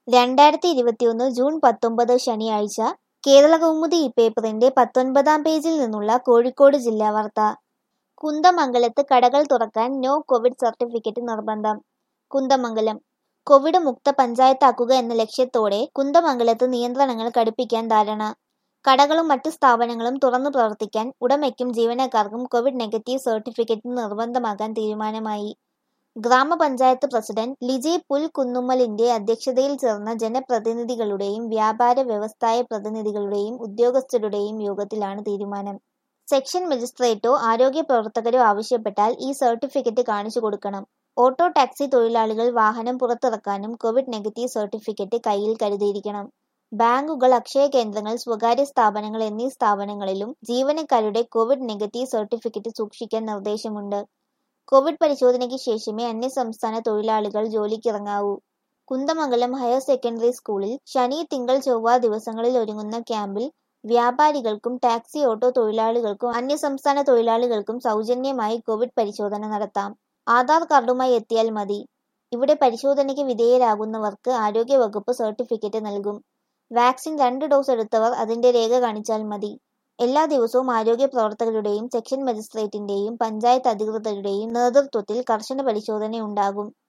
രണ്ടായിരത്തി ഇരുപത്തിയൊന്ന് ജൂൺ പത്തൊമ്പത് ശനിയാഴ്ച കേരളകൗമുദി പേപ്പറിന്റെ പത്തൊൻപതാം പേജിൽ നിന്നുള്ള കോഴിക്കോട് ജില്ലാ വാർത്ത കുന്ദമംഗലത്ത് കടകൾ തുറക്കാൻ നോ കോവിഡ് സർട്ടിഫിക്കറ്റ് നിർബന്ധം കുന്ദമംഗലം കോവിഡ് മുക്ത പഞ്ചായത്താക്കുക എന്ന ലക്ഷ്യത്തോടെ കുന്ദമംഗലത്ത് നിയന്ത്രണങ്ങൾ കടുപ്പിക്കാൻ ധാരണ കടകളും മറ്റ് സ്ഥാപനങ്ങളും തുറന്നു പ്രവർത്തിക്കാൻ ഉടമയ്ക്കും ജീവനക്കാർക്കും കോവിഡ് നെഗറ്റീവ് സർട്ടിഫിക്കറ്റ് നിർബന്ധമാക്കാൻ തീരുമാനമായി ഗ്രാമപഞ്ചായത്ത് പ്രസിഡന്റ് ലിജി പുൽകുന്നുമ്മലിന്റെ അധ്യക്ഷതയിൽ ചേർന്ന ജനപ്രതിനിധികളുടെയും വ്യാപാര വ്യവസായ പ്രതിനിധികളുടെയും ഉദ്യോഗസ്ഥരുടെയും യോഗത്തിലാണ് തീരുമാനം സെക്ഷൻ മജിസ്ട്രേറ്റോ ആരോഗ്യ പ്രവർത്തകരോ ആവശ്യപ്പെട്ടാൽ ഈ സർട്ടിഫിക്കറ്റ് കാണിച്ചു കൊടുക്കണം ഓട്ടോ ടാക്സി തൊഴിലാളികൾ വാഹനം പുറത്തിറക്കാനും കോവിഡ് നെഗറ്റീവ് സർട്ടിഫിക്കറ്റ് കയ്യിൽ കരുതിയിരിക്കണം ബാങ്കുകൾ അക്ഷയ കേന്ദ്രങ്ങൾ സ്വകാര്യ സ്ഥാപനങ്ങൾ എന്നീ സ്ഥാപനങ്ങളിലും ജീവനക്കാരുടെ കോവിഡ് നെഗറ്റീവ് സർട്ടിഫിക്കറ്റ് സൂക്ഷിക്കാൻ നിർദ്ദേശമുണ്ട് കോവിഡ് പരിശോധനയ്ക്ക് ശേഷമേ അന്യസംസ്ഥാന തൊഴിലാളികൾ ജോലിക്കിറങ്ങാവൂ കുന്ദമംഗലം ഹയർ സെക്കൻഡറി സ്കൂളിൽ ശനി തിങ്കൾ ചൊവ്വ ദിവസങ്ങളിൽ ഒരുങ്ങുന്ന ക്യാമ്പിൽ വ്യാപാരികൾക്കും ടാക്സി ഓട്ടോ തൊഴിലാളികൾക്കും അന്യസംസ്ഥാന തൊഴിലാളികൾക്കും സൗജന്യമായി കോവിഡ് പരിശോധന നടത്താം ആധാർ കാർഡുമായി എത്തിയാൽ മതി ഇവിടെ പരിശോധനയ്ക്ക് വിധേയരാകുന്നവർക്ക് ആരോഗ്യവകുപ്പ് സർട്ടിഫിക്കറ്റ് നൽകും വാക്സിൻ രണ്ട് ഡോസ് എടുത്തവർ അതിന്റെ രേഖ കാണിച്ചാൽ മതി എല്ലാ ദിവസവും ആരോഗ്യ പ്രവർത്തകരുടെയും സെക്ഷൻ മജിസ്ട്രേറ്റിന്റെയും പഞ്ചായത്ത് അധികൃതരുടെയും നേതൃത്വത്തിൽ കർശന പരിശോധനയുണ്ടാകും